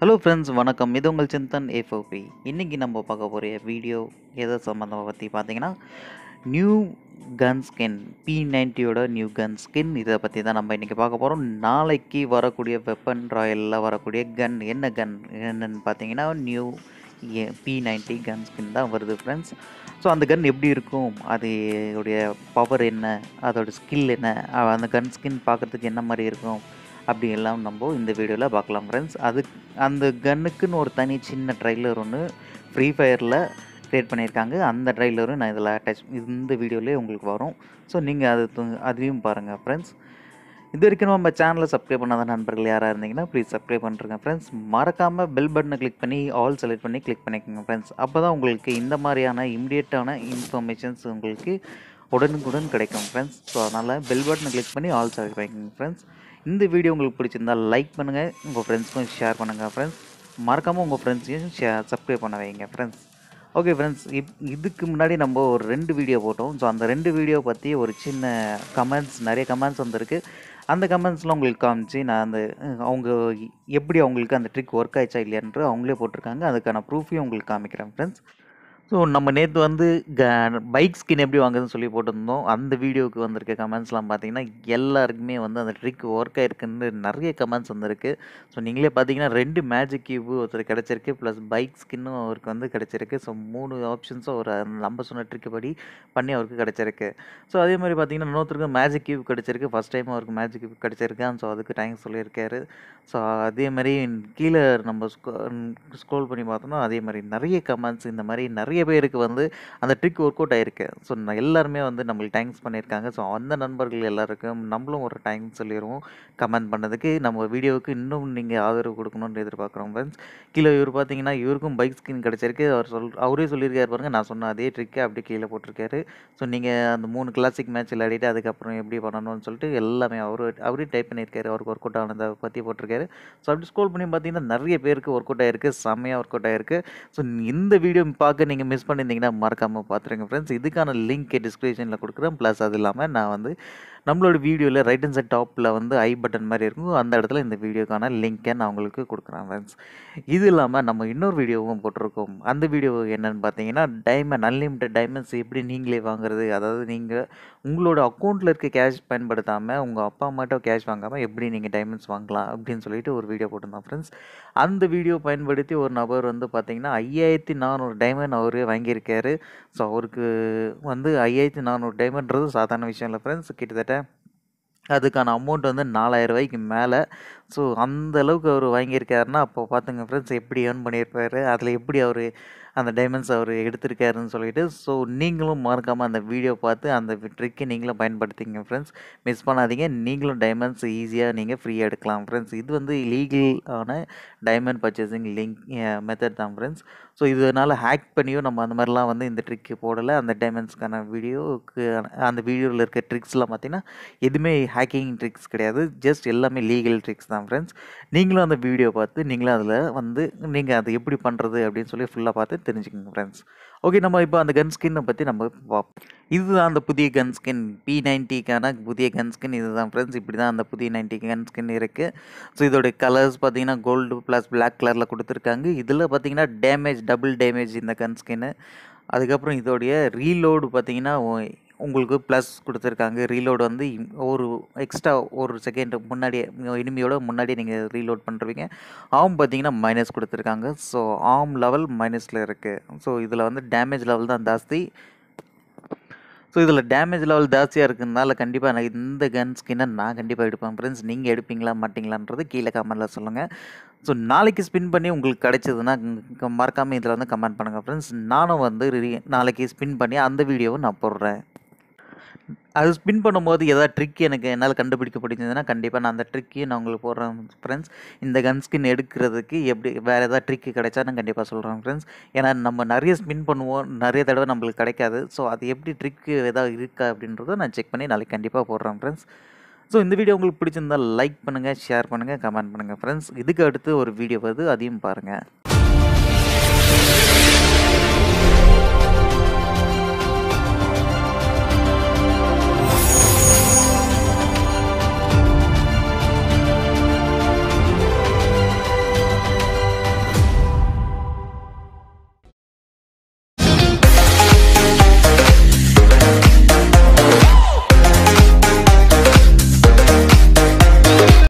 hello friends வணக்கம் இது உங்கள் சிந்தன் ஏஃபோபி இன்றைக்கி நம்ம பார்க்க போகிற வீடியோ எதை சம்மந்தமாக பற்றி பார்த்தீங்கன்னா நியூ கன் ஸ்கின் பி நைன்ட்டியோட நியூ கன் ஸ்கின் இதை பற்றி தான் நம்ம இன்றைக்கி பார்க்க போகிறோம் நாளைக்கு வரக்கூடிய வெப்பன் ராயலில் வரக்கூடிய கன் என்ன கன் என்னன்னு பார்த்தீங்கன்னா new P ninety gun skin தான் வருது ஃப்ரெண்ட்ஸ் ஸோ அந்த கன் எப்படி இருக்கும் அது உடைய பவர் என்ன அதோட ஸ்கில் என்ன அஹ் அந்த கன் ஸ்கின் பார்க்குறதுக்கு என்ன மாதிரி இருக்கும் அப்படி எல்லாம் நம்ம இந்த வீடியோவில் பார்க்கலாம் ஃப்ரெண்ட்ஸ் அது அந்த கன்னுக்குன்னு ஒரு தனி சின்ன ட்ரைலர் ஒன்று ஃப்ரீ ஃபயரில் க்ரியேட் பண்ணியிருக்காங்க அந்த ட்ரைலரும் நான் இதில் அட்டாச் இந்த வீடியோலேயே உங்களுக்கு வரும் ஸோ நீங்கள் அது து- அதையும் பாருங்கள் ஃப்ரெண்ட்ஸ் இது வரைக்கும் நம்ம சேனலை சப்ஸ்கிரைப் பண்ணாத நண்பர்கள் யாராக இருந்தீங்கன்னா ப்ளீஸ் சப்ஸ்கிரைப் பண்ணுறேங்க ஃப்ரெண்ட்ஸ் மறக்காமல் பெல் பட்டனை கிளிக் பண்ணி ஆல் செலக்ட் பண்ணி கிளிக் பண்ணிக்கோங்க ஃப்ரெண்ட்ஸ் அப்போ தான் உங்களுக்கு இந்த மாதிரியான இம்மிடியட்டான இன்ஃபர்மேஷன்ஸ் உங்களுக்கு உடனுக்குடன் கிடைக்கும் ஃப்ரெண்ட்ஸ் ஸோ அதனால் பெல் பட்டனை கிளிக் பண்ணி ஆல் செலக்ட் பண்ணிக்கோங்க ஃப்ரெண்ட்ஸ் இந்த வீடியோ உங்களுக்கு பிடிச்சிருந்தால் லைக் பண்ணுங்கள் உங்கள் ஃப்ரெண்ட்ஸ்க்கும் ஷேர் பண்ணுங்கள் ஃப்ரெண்ட்ஸ் மறக்காமல் உங்கள் ஃப்ரெண்ட்ஸையும் ஷேர் சப்ஸ்கிரைப் பண்ண வைங்க ஃப்ரெண்ட்ஸ் ஓகே ஃப்ரெண்ட்ஸ் இப் இதுக்கு முன்னாடி நம்ம ஒரு ரெண்டு வீடியோ போட்டோம் ஸோ அந்த ரெண்டு வீடியோ பற்றி ஒரு சின்ன கமெண்ட்ஸ் நிறைய கமெண்ட்ஸ் வந்திருக்கு அந்த கமெண்ட்ஸ்லாம் உங்களுக்கு காமிச்சு நான் அந்த அஹ், அவங்க எப்படி அவங்களுக்கு அந்த ட்ரிக் ஒர்க் ஆயிடுச்சா இல்லையான்று அவங்களே போட்டிருக்காங்க அதுக்கான ப்ரூஃபையும் உங்களுக்கு காமிக்கிறேன் ஃப்ரெண்ட்ஸ் ஸோ நம்ம நேற்று வந்து க பைக் ஸ்கின் எப்படி வாங்குறதுன்னு சொல்லி போட்டிருந்தோம் அந்த வீடியோவுக்கு வந்திருக்க கமெண்ட்ஸ்லாம் பார்த்தீங்கன்னா எல்லாருக்குமே வந்து அந்த ட்ரிக் ஒர்க் ஆயிருக்குன்னு நிறைய கமெண்ட்ஸ் வந்திருக்கு ஸோ நீங்களே பார்த்தீங்கன்னா ரெண்டு மேஜிக் கியூபு ஒருத்தர் கிடச்சிருக்கு ப்ளஸ் பைக் ஸ்கின்னும் அவருக்கு வந்து கிடச்சிருக்கு ஸோ மூணு ஆப்ஷன்ஸும் ஒரு நம்ம சொன்ன ட்ரிக்கு படி பண்ணி அவருக்கு கிடச்சிருக்கு ஸோ அதே மாதிரி பார்த்தீங்கன்னா இன்னொருத்தருக்கு மேஜிக் கியூப் கிடச்சிருக்கு ஃபஸ்ட் டைம் அவருக்கு மேஜிக் கியூப் கிடச்சிருக்கான் ஸோ அதுக்கு தேங்க்ஸ் சொல்லியிருக்காரு ஸோ அதே மாதிரி கீழே நம்ம ஸ்க்ரோல் பண்ணி பார்த்தோம்னா அதே மாதிரி நிறைய கமெண்ட்ஸ் இந்த மாதிரி நிறைய பேருக்கு வந்து அந்த ட்ரிக் ஒர்க் அவுட் ஆயிருக்கு ஸோ எல்லாருமே வந்து நம்மளுக்கு தேங்க்ஸ் பண்ணியிருக்காங்க ஸோ அந்த நண்பர்கள் எல்லாருக்கும் நம்மளும் ஒரு தேங்க்ஸ் சொல்லிடுவோம் கமெண்ட் பண்ணதுக்கு நம்ம வீடியோவுக்கு இன்னும் நீங்கள் ஆதரவு கொடுக்கணும்னு எதிர்பார்க்குறோம் ஃப்ரெண்ட்ஸ் கீழே இவர் பார்த்தீங்கன்னா இவருக்கும் பைக் ஸ்கின் கிடச்சிருக்கு அவர் சொல் அவரே சொல்லியிருக்காரு பாருங்க நான் சொன்ன அதே ட்ரிக்கை அப்படியே கீழே போட்டிருக்காரு ஸோ நீங்கள் அந்த மூணு கிளாசிக் மேட்ச் விளையாடிட்டு அதுக்கப்புறம் எப்படி பண்ணணும்னு சொல்லிட்டு எல்லாமே அவரு அவரே டைப் பண்ணியிருக்காரு அவருக்கு ஒர்க் அவுட் ஆனதை பற்றி போட்டிருக்காரு ஸோ அப்படி ஸ்க்ரோல் பண்ணி பார்த்தீங்கன்னா நிறைய பேருக்கு ஒர்க் அவுட் ஆயிருக்கு செம்மையாக ஒர்க் அவுட் ஆயிருக்கு ஸோ இந்த வீடியோ பார்க்க நீங்கள் மிஸ் பண்ணியிருந்தீங்கன்னா மறக்காமல் பார்த்துருங்க ஃப்ரெண்ட்ஸ் இதுக்கான லிங்க் டிஸ்கிரிப்ஷனில் கொடுக்குறேன் ப்ளஸ் அது இல்லாமல் நான் வந்து நம்மளோட வீடியோவில் ரைட் ஹேண்ட் சைட் டாப்பில் வந்து ஐ பட்டன் மாதிரி இருக்கும் அந்த இடத்துல இந்த வீடியோக்கான லிங்க்கை நான் உங்களுக்கு கொடுக்குறேன் ஃப்ரெண்ட்ஸ் இது இல்லாமல் நம்ம இன்னொரு வீடியோவும் போட்டிருக்கோம் அந்த வீடியோ என்னன்னு பார்த்தீங்கன்னா டைமண்ட் அன்லிமிட்டட் டைமண்ட்ஸ் எப்படி நீங்களே வாங்குறது அதாவது நீங்கள் உங்களோட அக்கௌண்ட்டில் இருக்க கேஷ் பயன்படுத்தாமல் உங்கள் அப்பா அம்மாட்ட கேஷ் வாங்காமல் எப்படி நீங்கள் டைமண்ட்ஸ் வாங்கலாம் அப்படின்னு சொல்லிட்டு ஒரு வீடியோ போட்டிருந்தோம் ஃப்ரெண்ட்ஸ் அந்த வீடியோ பயன்படுத்தி ஒரு நபர் வந்து பார்த்தீங்கன்னா ஐயாயிரத்தி நானூறு டைமண்ட் அவரே வாங்கியிருக்காரு ஸோ அவருக்கு வந்து ஐயாயிரத்தி நானூறு டைமண்ட்றது சாதாரண விஷயம் இல்லை ஃப்ரெண்ட்ஸ் கிட்டத்தட்ட அதுக்கான அமௌண்ட் வந்து நாலாயிரம் ரூபாய்க்கு மேலே ஸோ அந்த அளவுக்கு அவர் வாங்கியிருக்காருன்னா அப்போ பார்த்துங்க ஃப்ரெண்ட்ஸ் எப்படி ஏர்ன் பண்ணியிருப்பாரு அதில் எப்படி அவர் அந்த டைமண்ட்ஸ் அவர் எடுத்திருக்காருன்னு சொல்லிட்டு ஸோ நீங்களும் மறக்காமல் அந்த வீடியோ பார்த்து அந்த ட்ரிக்கை நீங்களும் பயன்படுத்திங்க ஃப்ரெண்ட்ஸ் மிஸ் பண்ணாதீங்க நீங்களும் டைமண்ட்ஸ் ஈஸியாக நீங்கள் ஃப்ரீயாக எடுக்கலாம் ஃப்ரெண்ட்ஸ் இது வந்து லீகலான டைமண்ட் பர்ச்சேசிங் லிங்க் மெத்தட் தான் ஃப்ரெண்ட்ஸ் ஸோ இதனால் ஹேக் பண்ணியும் நம்ம அந்த மாதிரிலாம் வந்து இந்த ட்ரிக்கு போடலை அந்த டைமண்ட்ஸ்க்கான வீடியோவுக்கு அந்த வீடியோவில் இருக்க ட்ரிக்ஸ்லாம் பார்த்தீங்கன்னா எதுவுமே ஹேக்கிங் ட்ரிக்ஸ் கிடையாது ஜஸ்ட் எல்லாமே லீகல் ட்ரிக்ஸ் தான் ஃப்ரெண்ட்ஸ் நீங்களும் அந்த வீடியோ பார்த்து நீங்களும் அதில் வந்து நீங்கள் அதை எப்படி பண்ணுறது அப்படின்னு சொல்லி ஃபுல்லாக பார்த்து தெரிஞ்சுக்கோங்க ஃப்ரெண்ட்ஸ் ஓகே நம்ம இப்போ அந்த கன் ஸ்கின்னை பற்றி நம்ம பார்ப்போம் இதுதான் அந்த புதிய கன் ஸ்கின் பி நைன்ட்டிக்கான புதிய கன் ஸ்கின் இதுதான் ஃப்ரெண்ட்ஸ் இப்படி தான் அந்த புதிய நைன்ட்டி கன் ஸ்கின் இருக்குது ஸோ இதோட கலர்ஸ் பார்த்தீங்கன்னா கோல்டு ப்ளஸ் பிளாக் கலரில் கொடுத்துருக்காங்க இதில் பார்த்தீங்கன்னா டேமேஜ் டபுள் டேமேஜ் இந்த கன் ஸ்கின்னு அதுக்கப்புறம் இதோடைய ரீலோடு பார்த்தீங்கன்னா உ- உங்களுக்கு ப்ளஸ் கொடுத்துருக்காங்க ரீலோடு வந்து இம்- ஒரு எக்ஸ்ட்ரா ஒரு செகண்ட் முன்னாடியே இனிமையோட முன்னாடியே நீங்கள் ரீலோட் பண்ணுறீங்க ஆம் பார்த்தீங்கன்னா மைனஸ் கொடுத்துருக்காங்க ஸோ ஆம் லெவல் மைனஸில் இருக்குது ஸோ இதில் வந்து டேமேஜ் லெவல் தான் ஜாஸ்தி ஸோ இதில் டேமேஜ் லெவல் ஜாஸ்தியாக இருக்கிறதுனால கண்டிப்பாக நான் இந்த கன் ஸ்கின்னை நான் கண்டிப்பாக எடுப்பேன் ஃப்ரெண்ட்ஸ் நீங்கள் எடுப்பீங்களா மாட்டீங்களான்றது கீழே கமெண்ட்டில் சொல்லுங்கள் ஸோ நாளைக்கு ஸ்பின் பண்ணி உங்களுக்கு கிடைச்சதுன்னா மறக்காமல் இதில் வந்து கமெண்ட் பண்ணுங்கள் ஃப்ரெண்ட்ஸ் நானும் வந்து re- நாளைக்கு ஸ்பின் பண்ணி அந்த வீடியோவை நான் போடுறேன் அது ஸ்பின் பண்ணும்போது ஏதாவது ட்ரிக் எனக்கு என்னால் கண்டுபிடிக்க முடிஞ்சதுன்னா கண்டிப்பாக நான் அந்த ட்ரிக்கையும் நான் உங்களுக்கு போடுறேன் ஃப்ரெண்ட்ஸ் இந்த கன் ஸ்கின் எடுக்கிறதுக்கு எப்படி வேறு ஏதாவது ட்ரிக்கு கிடைச்சா நான் கண்டிப்பாக சொல்கிறேன் ஃப்ரெண்ட்ஸ் ஏன்னா நம்ம நிறைய ஸ்பின் பண்ணுவோம் நிறைய தடவை நம்மளுக்கு கிடைக்காது ஸோ அது எப்படி ட்ரிக்கு ஏதாவது இருக்கா அப்படின்றத நான் செக் பண்ணி நாளைக்கு கண்டிப்பாக போடுறேன் ஃப்ரெண்ட்ஸ் ஸோ இந்த வீடியோ உங்களுக்கு பிடிச்சிருந்தா லைக் பண்ணுங்கள் ஷேர் பண்ணுங்கள் கமெண்ட் பண்ணுங்கள் ஃப்ரெண்ட்ஸ் இதுக்கு அடுத்து ஒரு வீடியோ வருது அதையும் பாருங்கள்